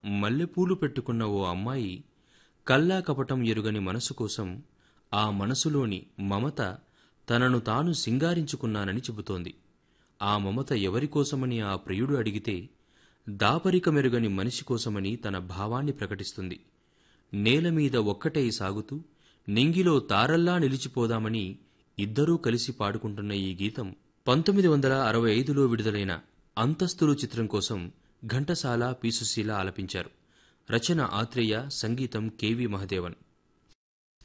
మల్లెపూలు పెట్టుకున్న ఓ అమ్మాయి కల్లా కపటం ఎరుగని మనసు కోసం ఆ మనసులోని మమత తనను తాను సింగారించుకున్నానని చెబుతోంది ఆ మమత ఎవరికోసమని ఆ ప్రియుడు అడిగితే దాపరికమెరుగని మనిషి కోసమని తన భావాన్ని ప్రకటిస్తుంది నేలమీద ఒక్కటై సాగుతూ నింగిలో తారల్లా నిలిచిపోదామని ఇద్దరూ కలిసి పాడుకుంటున్న ఈ గీతం పంతొమ్మిది వందల అరవై ఐదులో విడుదలైన అంతస్తులు చిత్రం కోసం ఘంటసాల పీసుశీల ఆలపించారు రచన ఆత్రేయ సంగీతం కెవి మహదేవన్